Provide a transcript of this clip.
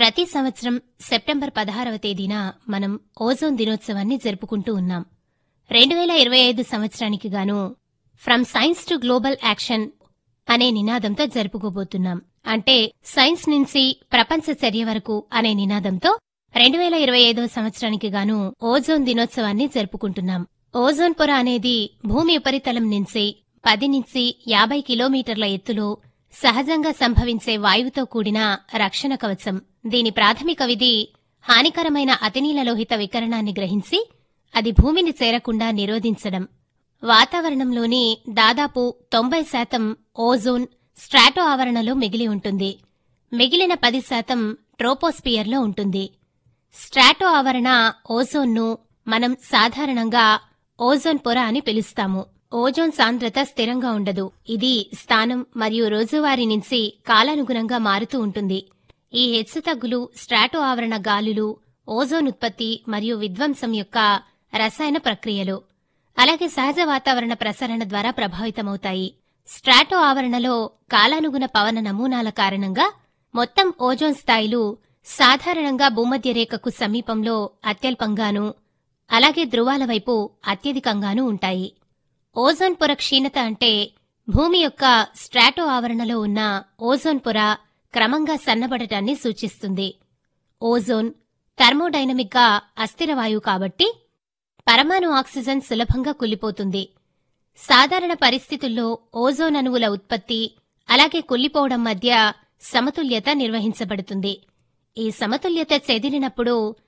ప్రతి సంవత్సరం సెప్టెంబర్ పదహారవ తేదీన మనం ఓజోన్ దినోత్సవాన్ని జరుపుకుంటూ ఉన్నాం రెండు వేల ఇరవై ఐదు సంవత్సరానికి గాను from science to global action అనే నినాదంతో జరుపుకోబోతున్నాం అంటే సైన్స్ నుంచి ప్రపంచ చర్య వరకు అనే నినాదంతో రెండు వేల ఇరవై ఐదో సంవత్సరానికి గాను ఓజోన్ దినోత్సవాన్ని జరుపుకుంటున్నాం ఓజోన్ పొర అనేది భూమి ఉపరితలం నుంచి పది నుంచి యాభై కిలోమీటర్ల ఎత్తులో సహజంగా సంభవించే వాయువుతో కూడిన రక్షణ కవచం దీని ప్రాథమిక విధి హానికరమైన అతినీలలోహిత వికరణాన్ని గ్రహించి అది భూమిని చేరకుండా నిరోధించడం వాతావరణంలోని దాదాపు తొంభై శాతం ఓజోన్ స్ట్రాటో ఆవరణలో మిగిలి ఉంటుంది మిగిలిన పది శాతం ట్రోపోస్పియర్లో ఉంటుంది స్ట్రాటో ఆవరణ ఓజోన్ను మనం సాధారణంగా ఓజోన్ పొర అని పిలుస్తాము ఓజోన్ సాంద్రత స్థిరంగా ఉండదు ఇది స్థానం మరియు రోజువారీ నుంచి కాలానుగుణంగా మారుతూ ఉంటుంది ఈ హెచ్చుతగ్గులు స్ట్రాటో ఆవరణ గాలులు ఓజోన్ ఉత్పత్తి మరియు విధ్వంసం యొక్క రసాయన ప్రక్రియలు అలాగే సహజ వాతావరణ ప్రసరణ ద్వారా ప్రభావితమవుతాయి స్ట్రాటో ఆవరణలో కాలానుగుణ పవన నమూనాల కారణంగా మొత్తం ఓజోన్ స్థాయిలు సాధారణంగా భూమధ్య రేఖకు సమీపంలో అత్యల్పంగానూ అలాగే ధృవాల వైపు అత్యధికంగానూ ఉంటాయి ఓజోన్ పొర క్షీణత అంటే భూమి యొక్క స్ట్రాటో ఆవరణలో ఉన్న ఓజోన్ పొర క్రమంగా సన్నబడటాన్ని సూచిస్తుంది ఓజోన్ థర్మోడైనమిక్గా అస్థిర వాయువు కాబట్టి పరమాణు ఆక్సిజన్ సులభంగా కుళ్ళిపోతుంది సాధారణ పరిస్థితుల్లో ఓజోన్ అణువుల ఉత్పత్తి అలాగే కుళ్ళిపోవడం మధ్య సమతుల్యత నిర్వహించబడుతుంది ఈ సమతుల్యత చెదిరినప్పుడు